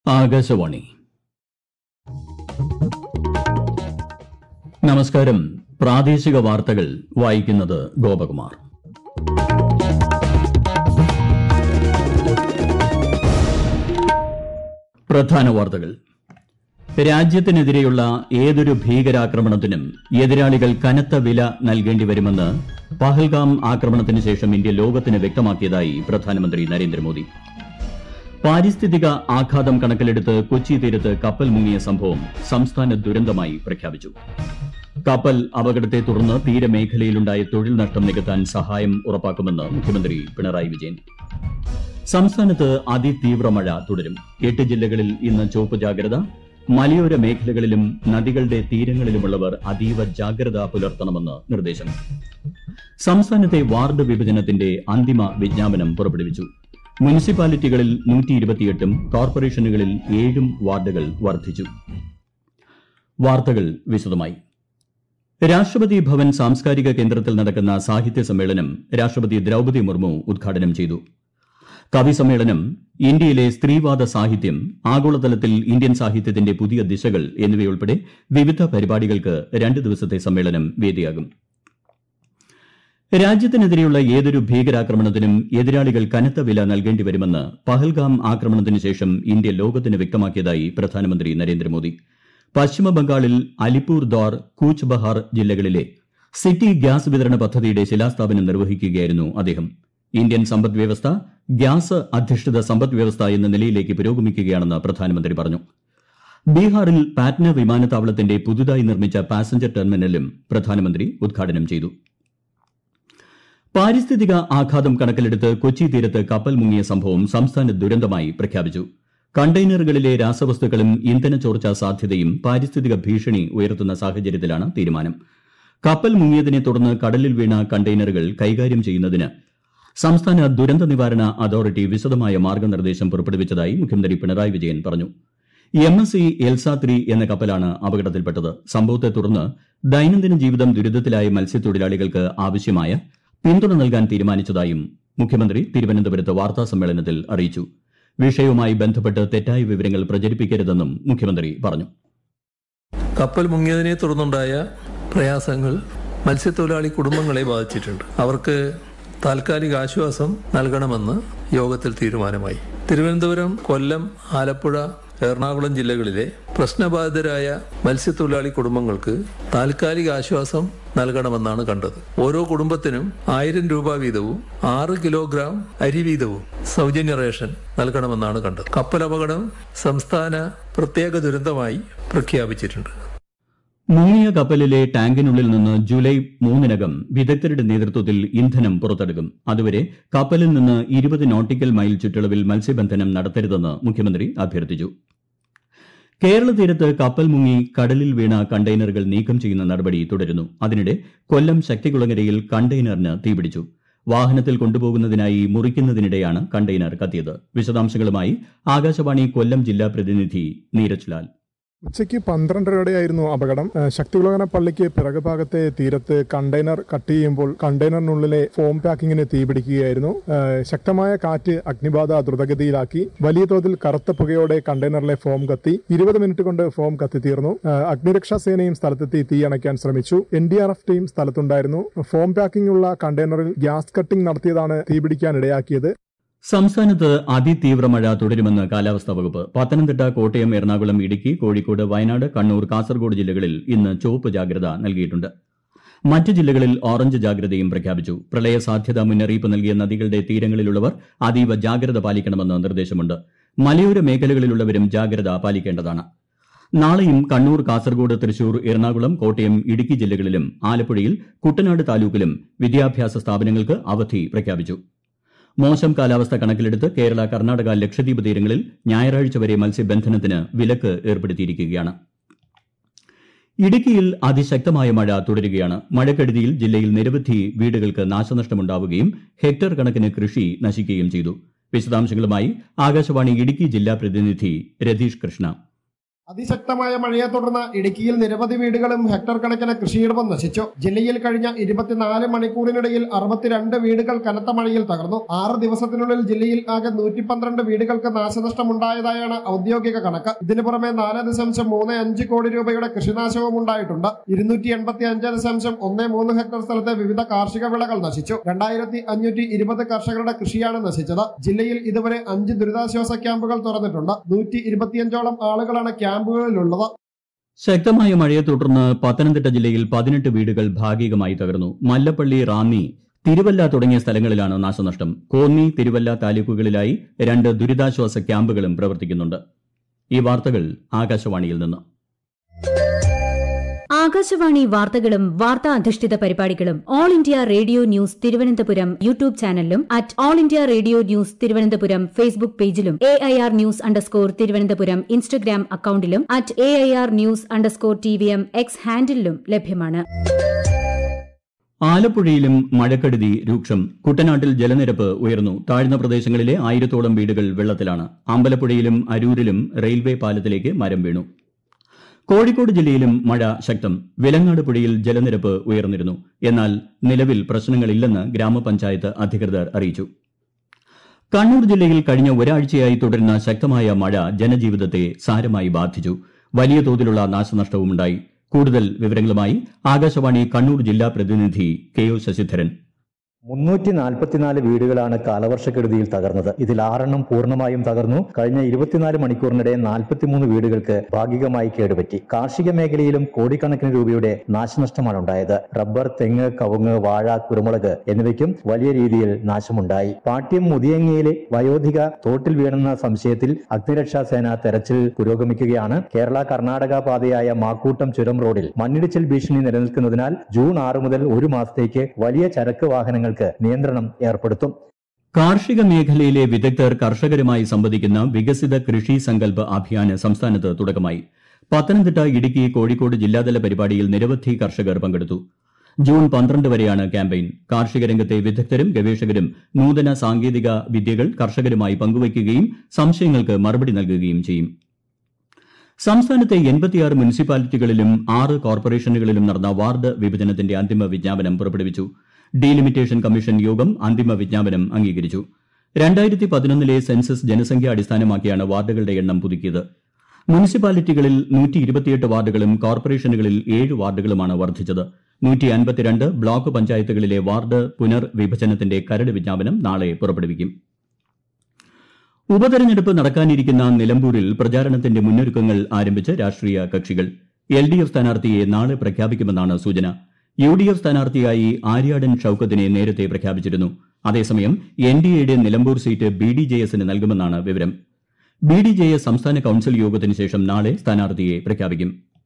ആകാശവാണി നമസ്കാരം പ്രാദേശിക വാർത്തകൾ വായിക്കുന്നത് ഗോപകുമാർ പ്രധാന വാർത്തകൾ രാജ്യത്തിനെതിരെയുള്ള ഏതൊരു ഭീകരാക്രമണത്തിനും എതിരാളികൾ കനത്ത വില നൽകേണ്ടി വരുമെന്ന് പഹൽഗാം ആക്രമണത്തിന് ശേഷം ഇന്ത്യ ലോകത്തിന് വ്യക്തമാക്കിയതായി പ്രധാനമന്ത്രി നരേന്ദ്രമോദി പാരിസ്ഥിതിക ആഘാതം കണക്കിലെടുത്ത് കൊച്ചി തീരത്ത് കപ്പൽ മുങ്ങിയ സംഭവം സംസ്ഥാന ദുരന്തമായി പ്രഖ്യാപിച്ചു കപ്പൽ അപകടത്തെ തുടർന്ന് തീരമേഖലയിലുണ്ടായ തൊഴിൽ നഷ്ടം നികത്താൻ സഹായം ഉറപ്പാക്കുമെന്ന് മുഖ്യമന്ത്രി പിണറായി വിജയൻ സംസ്ഥാനത്ത് അതിതീവ്ര മഴ തുടരും എട്ട് ജില്ലകളിൽ ഇന്ന് ചുവപ്പ് ജാഗ്രത മലയോര മേഖലകളിലും നദികളുടെ തീരങ്ങളിലുമുള്ളവർ അതീവ ജാഗ്രത പുലർത്തണമെന്ന് നിർദ്ദേശം സംസ്ഥാനത്തെ വാർഡ് വിഭജനത്തിന്റെ അന്തിമ വിജ്ഞാപനം പുറപ്പെടുവിച്ചു മുനിസിപ്പാലിറ്റികളിൽ നൂറ്റി ഇരുപത്തിയെട്ടും കോർപ്പറേഷനുകളിൽ ഏഴും വാർഡുകൾ വർദ്ധിച്ചു വാർത്തകൾ വിശദമായി രാഷ്ട്രപതി ഭവൻ സാംസ്കാരിക കേന്ദ്രത്തിൽ നടക്കുന്ന സാഹിത്യ സമ്മേളനം രാഷ്ട്രപതി ദ്രൌപദി മുർമു ഉദ്ഘാടനം ചെയ്തു കവി സമ്മേളനം ഇന്ത്യയിലെ സ്ത്രീവാദ സാഹിത്യം ആഗോളതലത്തിൽ ഇന്ത്യൻ സാഹിത്യത്തിന്റെ പുതിയ ദിശകൾ എന്നിവയുൾപ്പെടെ വിവിധ പരിപാടികൾക്ക് രണ്ട് ദിവസത്തെ സമ്മേളനം വേദിയാകും രാജ്യത്തിനെതിരെയുള്ള ഏതൊരു ഭീകരാക്രമണത്തിനും എതിരാളികൾ കനത്ത വില നൽകേണ്ടി വരുമെന്ന് പഹൽഗാം ആക്രമണത്തിന് ശേഷം ഇന്ത്യ ലോകത്തിന് വ്യക്തമാക്കിയതായി പ്രധാനമന്ത്രി നരേന്ദ്രമോദി പശ്ചിമ ബംഗാളിൽ അലിപ്പൂർ ദ്വാർ കൂച്ച് ബഹാർ ജില്ലകളിലെ സിറ്റി ഗ്യാസ് വിതരണ പദ്ധതിയുടെ ശിലാസ്ഥാപനം നിർവഹിക്കുകയായിരുന്നു അദ്ദേഹം ഇന്ത്യൻ സമ്പദ് വ്യവസ്ഥ ഗ്യാസ് അധിഷ്ഠിത സമ്പദ് വ്യവസ്ഥ എന്ന നിലയിലേക്ക് പുരോഗമിക്കുകയാണെന്ന് പ്രധാനമന്ത്രി പറഞ്ഞു ബീഹാറിൽ പാറ്റ്ന വിമാനത്താവളത്തിന്റെ പുതുതായി നിർമ്മിച്ച പാസഞ്ചർ ടെർമിനലും പ്രധാനമന്ത്രി ഉദ്ഘാടനം ചെയ്തു പാരിസ്ഥിതിക ആഘാതം കണക്കിലെടുത്ത് കൊച്ചി തീരത്ത് കപ്പൽ മുങ്ങിയ സംഭവം സംസ്ഥാന ദുരന്തമായി പ്രഖ്യാപിച്ചു കണ്ടെയ്നറുകളിലെ രാസവസ്തുക്കളും ഇന്ധന ചോർച്ചാ സാധ്യതയും പാരിസ്ഥിതിക ഭീഷണി ഉയർത്തുന്ന സാഹചര്യത്തിലാണ് തീരുമാനം കപ്പൽ മുങ്ങിയതിനെ തുടർന്ന് കടലിൽ വീണ കണ്ടെയ്നറുകൾ കൈകാര്യം ചെയ്യുന്നതിന് സംസ്ഥാന ദുരന്ത നിവാരണ അതോറിറ്റി വിശദമായ മാർഗനിർദ്ദേശം പുറപ്പെടുവിച്ചതായി മുഖ്യമന്ത്രി പിണറായി വിജയൻ പറഞ്ഞു M S C Elsa three എന്ന കപ്പലാണ് അപകടത്തിൽപ്പെട്ടത് സംഭവത്തെ തുടർന്ന് ദൈനംദിന ജീവിതം ദുരിതത്തിലായ മത്സ്യത്തൊഴിലാളികൾക്ക് ആവശ്യമായ പിന്തുണ നൽകാൻ തീരുമാനിച്ചതായും മുഖ്യമന്ത്രി തിരുവനന്തപുരത്ത് വാർത്താ സമ്മേളനത്തിൽ അറിയിച്ചു വിഷയവുമായി ബന്ധപ്പെട്ട് തെറ്റായ വിവരങ്ങൾ പ്രചരിപ്പിക്കരുതെന്നും മുഖ്യമന്ത്രി പറഞ്ഞു കപ്പൽ മുങ്ങിയതിനെ തുടർന്നുണ്ടായ പ്രയാസങ്ങൾ മത്സ്യത്തൊഴിലാളി കുടുംബങ്ങളെ ബാധിച്ചിട്ടുണ്ട് അവർക്ക് താൽക്കാലിക ആശ്വാസം നൽകണമെന്ന് യോഗത്തിൽ തീരുമാനമായി തിരുവനന്തപുരം കൊല്ലം ആലപ്പുഴ എറണാകുളം ജില്ലകളിലെ പ്രശ്നബാധിതരായ മത്സ്യത്തൊഴിലാളി കുടുംബങ്ങൾക്ക് താൽക്കാലിക ആശ്വാസം നൽകണമെന്നാണ് കണ്ടത് ഓരോ കുടുംബത്തിനും ആയിരം രൂപ വീതവും ആറ് കിലോഗ്രാം അരി വീതവും സൗജന്യ റേഷൻ നൽകണമെന്നാണ് കണ്ടത് കപ്പൽ അപകടം സംസ്ഥാന പ്രത്യേക ദുരന്തമായി പ്രഖ്യാപിച്ചിട്ടുണ്ട് മുങ്ങിയ കപ്പലിലെ ടാങ്കിനുള്ളിൽ നിന്ന് ജൂലൈ മൂന്നിനകം വിദഗ്ധരുടെ നേതൃത്വത്തിൽ ഇന്ധനം പുറത്തെടുക്കും അതുവരെ കപ്പലിൽ നിന്ന് ഇരുപത് നോട്ടിക്കൽ മൈൽ ചുറ്റളവിൽ മത്സ്യബന്ധനം നടത്തരുതെന്ന് മുഖ്യമന്ത്രി അഭ്യർത്ഥിച്ചു കേരള തീരത്ത് കപ്പൽ മുങ്ങി കടലിൽ വീണ കണ്ടെയ്നറുകൾ നീക്കം ചെയ്യുന്ന നടപടി തുടരുന്നു അതിനിടെ കൊല്ലം ശക്തികുളങ്ങരയിൽ കണ്ടെയ്നറിന് തീപിടിച്ചു വാഹനത്തിൽ കൊണ്ടുപോകുന്നതിനായി മുറിക്കുന്നതിനിടെയാണ് കണ്ടെയ്നർ കത്തിയത് വിശദാംശങ്ങളുമായി ആകാശവാണി കൊല്ലം ജില്ലാ പ്രതിനിധി നീരജ് ലാൽ ഉച്ചയ്ക്ക് പന്ത്രണ്ടരയോടെയായിരുന്നു അപകടം ഏഹ് ശക്തികുളങ്ങര പള്ളിക്ക് പിറകുഭാഗത്തെ തീരത്ത് കണ്ടെയ്നർ കട്ട് ചെയ്യുമ്പോൾ കണ്ടെയ്നറിനുള്ളിലെ ഫോം പാക്കിങ്ങിന് തീപിടിക്കുകയായിരുന്നു ഏഹ് ശക്തമായ കാറ്റ് അഗ്നിബാധ ദ്രുതഗതിയിലാക്കി വലിയ തോതിൽ കറുത്ത പുകയോടെ കണ്ടെയ്നറിലെ ഫോം കത്തി ഇരുപത് മിനിറ്റ് കൊണ്ട് ഫോം കത്തിത്തീർന്നു ഏഹ് അഗ്നിരക്ഷാ സേനയും സ്ഥലത്തെത്തി തീ അണയ്ക്കാൻ ശ്രമിച്ചു N D R F team സ്ഥലത്തുണ്ടായിരുന്നു ഫോം പാക്കിംഗ് ഉള്ള കണ്ടെയ്നറിൽ ഗ്യാസ് കട്ടിംഗ് നടത്തിയതാണ് തീപിടിക്കാൻ ഇടയാക്കിയത് സംസ്ഥാനത്ത് അതിതീവ്ര മഴ തുടരുമെന്ന് കാലാവസ്ഥാ വകുപ്പ് പത്തനംതിട്ട കോട്ടയം എറണാകുളം ഇടുക്കി കോഴിക്കോട് വയനാട് കണ്ണൂർ കാസർഗോഡ് ജില്ലകളിൽ ഇന്ന് ചുവപ്പ് ജാഗ്രത നൽകിയിട്ടുണ്ട് മറ്റ് ജില്ലകളിൽ ഓറഞ്ച് ജാഗ്രതയും പ്രഖ്യാപിച്ചു പ്രളയ സാധ്യതാ മുന്നറിയിപ്പ് നൽകിയ നദികളുടെ തീരങ്ങളിലുള്ളവർ അതീവ ജാഗ്രത പാലിക്കണമെന്ന് നിർദ്ദേശമുണ്ട് മലയോര മേഖലകളിലുള്ളവരും ജാഗ്രത പാലിക്കേണ്ടതാണ് നാളെയും കണ്ണൂർ കാസർഗോഡ് തൃശൂർ എറണാകുളം കോട്ടയം ഇടുക്കി ജില്ലകളിലും ആലപ്പുഴയിൽ കുട്ടനാട് താലൂക്കിലും വിദ്യാഭ്യാസ സ്ഥാപനങ്ങൾക്ക് അവധി പ്രഖ്യാപിച്ചു മോശം കാലാവസ്ഥ കണക്കിലെടുത്ത് കേരള കർണാടക ലക്ഷദ്വീപ് തീരങ്ങളിൽ ഞായറാഴ്ച വരെ മത്സ്യബന്ധനത്തിന് വിലക്ക് ഏർപ്പെടുത്തിയിരിക്കുകയാണ് ഇടുക്കിയിൽ അതിശക്തമായ മഴ തുടരുകയാണ് മഴക്കെടുതിയിൽ ജില്ലയിൽ നിരവധി വീടുകൾക്ക് നാശനഷ്ടമുണ്ടാവുകയും ഹെക്ടർ കണക്കിന് കൃഷി നശിക്കുകയും ചെയ്തു വിശദാംശങ്ങളുമായി ആകാശവാണി ഇടുക്കി ജില്ലാ പ്രതിനിധി രതീഷ് കൃഷ്ണ അതിശക്തമായ മഴയെ തുടർന്ന് ഇടുക്കിയിൽ നിരവധി വീടുകളും ഹെക്ടർ കണക്കിന് കൃഷിയിടവും നശിച്ചു ജില്ലയിൽ കഴിഞ്ഞ ഇരുപത്തിനാല് മണിക്കൂറിനിടയിൽ അറുപത്തിരണ്ട് വീടുകൾ കനത്ത മഴയിൽ തകർന്നു ആറ് ദിവസത്തിനുള്ളിൽ ജില്ലയിൽ ആകെ നൂറ്റി പന്ത്രണ്ട് വീടുകൾക്ക് നാശനഷ്ടമുണ്ടായതായാണ് ഔദ്യോഗിക കണക്ക് ഇതിനു പുറമെ നാല് ദശാംശം മൂന്ന് അഞ്ച് കോടി രൂപയുടെ കൃഷിനാശവും ഉണ്ടായിട്ടുണ്ട് ഇരുന്നൂറ്റി എൺപത്തി അഞ്ച് ദശാംശം ഒന്ന് മൂന്ന് ഹെക്ടർ സ്ഥലത്തെ വിവിധ കാർഷിക വിളകൾ നശിച്ചു രണ്ടായിരത്തി അഞ്ഞൂറ്റി ഇരുപത് കർഷകരുടെ കൃഷിയാണ് നശിച്ചത് ജില്ലയിൽ ഇതുവരെ അഞ്ച് ദുരിതാശ്വാസ ക്യാമ്പുകൾ തുറന്നിട്ടുണ്ട് നൂറ്റി ഇരുപത്തിയഞ്ചോളം ആളുകളാണ് ക്യാമ്പുകളിലുള്ളത് ശക്തമായ മഴയെ തുടർന്ന് പത്തനംതിട്ട ജില്ലയിൽ പതിനെട്ട് വീടുകൾ ഭാഗികമായി തകർന്നു മല്ലപ്പള്ളി റാന്നി തിരുവല്ല തുടങ്ങിയ സ്ഥലങ്ങളിലാണ് നാശനഷ്ടം കോന്നി തിരുവല്ല താലൂക്കുകളിലായി രണ്ട് ദുരിതാശ്വാസ ക്യാമ്പുകളും പ്രവർത്തിക്കുന്നുണ്ട് ഈ വാർത്തകൾ ആകാശവാണിയിൽ നിന്ന് ആകാശവാണി വാർത്തകളും വാർത്താ അധിഷ്ഠിത പരിപാടികളും all India radio news Thiruvananthapuram YouTube ചാനലിലും at all India radio news Thiruvananthapuram Facebook പേജിലും A I R news underscore Thiruvananthapuram Instagram അക്കൌണ്ടിലും at A I R news underscore T V M X ഹാൻഡിലും ലഭ്യമാണ് ആലപ്പുഴയിലും മഴക്കെടുതി രൂക്ഷം കുട്ടനാട്ടിൽ ജലനിരപ്പ് ഉയർന്നു താഴ്ന്ന പ്രദേശങ്ങളിലെ ആയിരത്തോളം വീടുകൾ വെള്ളത്തിലാണ് അമ്പലപ്പുഴയിലും അരൂരിലും റെയിൽവേ പാലത്തിലേക്ക് മരം വീണു കോഴിക്കോട് ജില്ലയിലും മഴ ശക്തം വിലങ്ങാട് പുഴയിൽ ജലനിരപ്പ് ഉയർന്നിരുന്നു എന്നാൽ നിലവിൽ പ്രശ്നങ്ങളില്ലെന്ന് ഗ്രാമപഞ്ചായത്ത് അധികൃതർ അറിയിച്ചു കണ്ണൂർ ജില്ലയിൽ കഴിഞ്ഞ ഒരാഴ്ചയായി തുടരുന്ന ശക്തമായ മഴ ജനജീവിതത്തെ സാരമായി ബാധിച്ചു വലിയ തോതിലുള്ള നാശനഷ്ടവുമുണ്ടായി കൂടുതൽ വിവരങ്ങളുമായി ആകാശവാണി കണ്ണൂർ ജില്ലാ പ്രതിനിധി കെ ഒ ശശിധരൻ മുന്നൂറ്റി നാൽപ്പത്തിനാല് വീടുകളാണ് കാലവർഷക്കെടുതിയിൽ തകർന്നത് ഇതിൽ ആറെണ്ണം പൂർണ്ണമായും തകർന്നു കഴിഞ്ഞ ഇരുപത്തിനാല് മണിക്കൂറിനിടെ നാൽപ്പത്തിമൂന്ന് വീടുകൾക്ക് ഭാഗികമായി കേടുപറ്റി കാർഷിക മേഖലയിലും കോടിക്കണക്കിന് രൂപയുടെ നാശനഷ്ടമാണ് ഉണ്ടായത് റബ്ബർ തെങ്ങ് കവുങ്ങ് വാഴ കുരുമുളക് എന്നിവയ്ക്കും വലിയ രീതിയിൽ നാശമുണ്ടായി പാട്യം മുതിയങ്ങയിലെ വയോധിക തോട്ടിൽ വീണെന്ന സംശയത്തിൽ അഗ്നിരക്ഷാ സേന തെരച്ചിൽ പുരോഗമിക്കുകയാണ് കേരള കർണാടക പാതയായ മാക്കൂട്ടം ചുരം റോഡിൽ മണ്ണിടിച്ചിൽ ഭീഷണി നിലനിൽക്കുന്നതിനാൽ ജൂൺ ആറ് മുതൽ ഒരു മാസത്തേക്ക് വലിയ ചരക്ക് വാഹനങ്ങൾക്ക് നിയന്ത്രണം ഏർപ്പെടുത്തും കാർഷിക മേഖലയിലെ വിദഗ്ധർ കർഷകരുമായി സംവദിക്കുന്ന വികസിത കൃഷി സങ്കല്പ അഭിയാന് സംസ്ഥാനത്ത് തുടക്കമായി പത്തനംതിട്ട ഇടുക്കി കോഴിക്കോട് ജില്ലാതല പരിപാടിയിൽ നിരവധി കർഷകർ പങ്കെടുത്തു ജൂൺ പന്ത്രണ്ട് വരെയാണ് ക്യാമ്പയിൻ കാർഷിക രംഗത്തെ വിദഗ്ധരും ഗവേഷകരും നൂതന സാങ്കേതിക വിദ്യകൾ കർഷകരുമായി പങ്കുവയ്ക്കുകയും സംശയങ്ങൾക്ക് മറുപടി നൽകുകയും ചെയ്യും സംസ്ഥാനത്തെ എൺപത്തിയാറ് മുനിസിപ്പാലിറ്റികളിലും ആറ് കോർപ്പറേഷനുകളിലും നടന്ന വാർഡ് വിഭജനത്തിന്റെ അന്തിമ വിജ്ഞാപനം പുറപ്പെടുവിച്ചു ഡീലിമിറ്റേഷൻ കമ്മീഷൻ യോഗം അന്തിമ വിജ്ഞാപനം അംഗീകരിച്ചു രണ്ടായിരത്തി പതിനൊന്നിലെ സെൻസസ് ജനസംഖ്യ അടിസ്ഥാനമാക്കിയാണ് വാർഡുകളുടെ എണ്ണം പുതുക്കിയത് മുനിസിപ്പാലിറ്റികളിൽ നൂറ്റി ഇരുപത്തിയെട്ട് വാർഡുകളും കോർപ്പറേഷനുകളിൽ ഏഴ് വാർഡുകളുമാണ് വർദ്ധിച്ചത് നൂറ്റി അൻപത്തിരണ്ട് ബ്ലോക്ക് പഞ്ചായത്തുകളിലെ വാർഡ് പുനർവിഭജനത്തിന്റെ കരട് വിജ്ഞാപനം നാളെ പുറപ്പെടുവിക്കും ഉപതെരഞ്ഞെടുപ്പ് നടക്കാനിരിക്കുന്ന നിലമ്പൂരിൽ പ്രചാരണത്തിന്റെ മുന്നൊരുക്കങ്ങൾ ആരംഭിച്ച് രാഷ്ട്രീയ കക്ഷികൾ എൽ ഡി എഫ് സ്ഥാനാർത്ഥിയെ നാളെ പ്രഖ്യാപിക്കുമെന്നാണ് സൂചന യു ഡി എഫ് സ്ഥാനാർത്ഥിയായി ആര്യാടൻ ഷൌക്കത്തിനെ നേരത്തെ പ്രഖ്യാപിച്ചിരുന്നു അതേസമയം എൻ ഡി എയുടെ Nilambur seat B D J എസിന് നൽകുമെന്നാണ് വിവരം ബി ഡി ജെ എസ് സംസ്ഥാന കൌൺസിൽ യോഗത്തിന് ശേഷം നാളെ സ്ഥാനാർത്ഥിയെ പ്രഖ്യാപിക്കും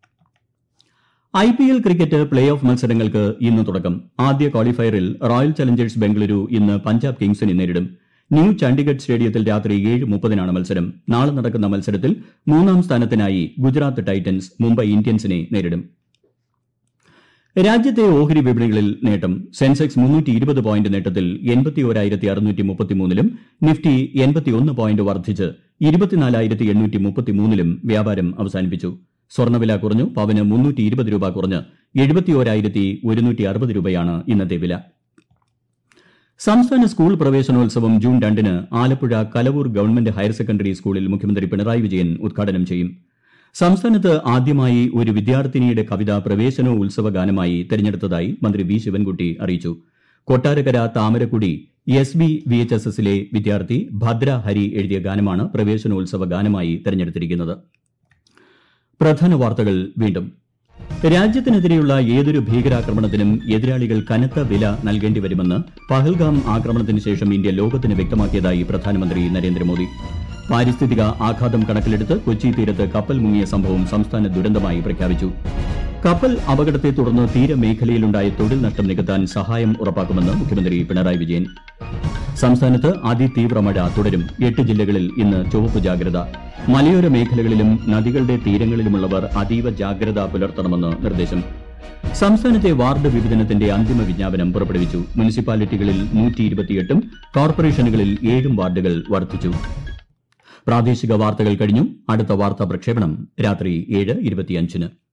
I P L cricket play off മത്സരങ്ങൾക്ക് ഇന്ന് തുടക്കം ആദ്യ ക്വാളിഫയറിൽ റോയൽ ചലഞ്ചേഴ്സ് ബംഗളൂരു ഇന്ന് പഞ്ചാബ് കിങ്സിനെ നേരിടും ന്യൂ ചണ്ഡിഗഡ് സ്റ്റേഡിയത്തിൽ രാത്രി ഏഴ് മുപ്പതിനാണ് മത്സരം നാളെ നടക്കുന്ന മത്സരത്തിൽ മൂന്നാം സ്ഥാനത്തിനായി ഗുജറാത്ത് ടൈറ്റൻസ് മുംബൈ ഇന്ത്യൻസിനെ നേരിടും രാജ്യത്തെ ഓഹരി വിപണികളിൽ നേട്ടം സെൻസെക്സ് മുന്നൂറ്റി ഇരുപത് പോയിന്റ് നേട്ടത്തിൽ എൺപത്തി ഒരായിരത്തി അറുന്നൂറ്റി മുപ്പത്തിമൂന്നിലും നിഫ്റ്റി എൺപത്തിയൊന്ന് പോയിന്റ് വർദ്ധിച്ച് ഇരുപത്തിനാലായിരത്തി എണ്ണൂറ്റി മുപ്പത്തിമൂന്നിലും വ്യാപാരം അവസാനിപ്പിച്ചു സ്വർണ്ണവില കുറഞ്ഞു പവന് മുന്നൂറ്റി ഇരുപത് രൂപ കുറഞ്ഞ് എഴുപത്തിയോരായിരത്തി ഒരുന്നൂറ്റി അറുപത് രൂപയാണ് ഇന്നത്തെ വില സംസ്ഥാന സ്കൂൾ പ്രവേശനോത്സവം ജൂൺ രണ്ടിന് Alappuzha Kalavoor government higher secondary സ്കൂളിൽ മുഖ്യമന്ത്രി പിണറായി വിജയൻ ഉദ്ഘാടനം ചെയ്യും സംസ്ഥാനത്ത് ആദ്യമായി ഒരു വിദ്യാർത്ഥിനിയുടെ കവിത പ്രവേശന ഉത്സവ ഗാനമായി തെരഞ്ഞെടുത്തതായി മന്ത്രി വി ശിവൻകുട്ടി അറിയിച്ചു Kottarakkara Thamarakkudy S B V H S എസിലെ വിദ്യാർത്ഥി ഭദ്ര ഹരി എഴുതിയ ഗാനമാണ് പ്രവേശനോത്സവ ഗാനമായി തെരഞ്ഞെടുത്തിരിക്കുന്നത് പ്രധാന വാർത്തകൾ വീണ്ടും രാജ്യത്തിനെതിരെയുള്ള ഏതൊരു ഭീകരാക്രമണത്തിനും എതിരാളികൾ കനത്ത വില നൽകേണ്ടി വരുമെന്ന് പഹൽഗാം ആക്രമണത്തിന് ശേഷം ഇന്ത്യ ലോകത്തിന് വ്യക്തമാക്കിയതായി പ്രധാനമന്ത്രി നരേന്ദ്രമോദി പാരിസ്ഥിതിക ആഘാതം കണക്കിലെടുത്ത് കൊച്ചി തീരത്ത് കപ്പൽ മുങ്ങിയ സംഭവം സംസ്ഥാന ദുരന്തമായി പ്രഖ്യാപിച്ചു കപ്പൽ അപകടത്തെ തുടർന്ന് തീരമേഖലയിലുണ്ടായ തൊഴിൽ നഷ്ടം നികത്താൻ സഹായം ഉറപ്പാക്കുമെന്ന് മുഖ്യമന്ത്രി പിണറായി വിജയൻ സംസ്ഥാനത്ത് അതിതീവ്ര മഴ തുടരും എട്ട് ജില്ലകളിൽ ഇന്ന് ചുവപ്പ് ജാഗ്രത മലയോര മേഖലകളിലും നദികളുടെ തീരങ്ങളിലുമുള്ളവർ അതീവ ജാഗ്രത പുലർത്തണമെന്ന് നിർദ്ദേശം സംസ്ഥാനത്തെ വാർഡ് വിഭജനത്തിന്റെ അന്തിമ വിജ്ഞാപനം പുറപ്പെടുവിച്ചു മുനിസിപ്പാലിറ്റികളിൽ നൂറ്റി ഇരുപത്തിയെട്ടും കോർപ്പറേഷനുകളിൽ ഏഴും വാർഡുകൾ വർദ്ധിച്ചു പ്രാദേശിക വാർത്തകൾ കഴിഞ്ഞു അടുത്ത വാർത്താ പ്രക്ഷേപണം രാത്രി ഏഴ് ഇരുപത്തിയഞ്ചിന്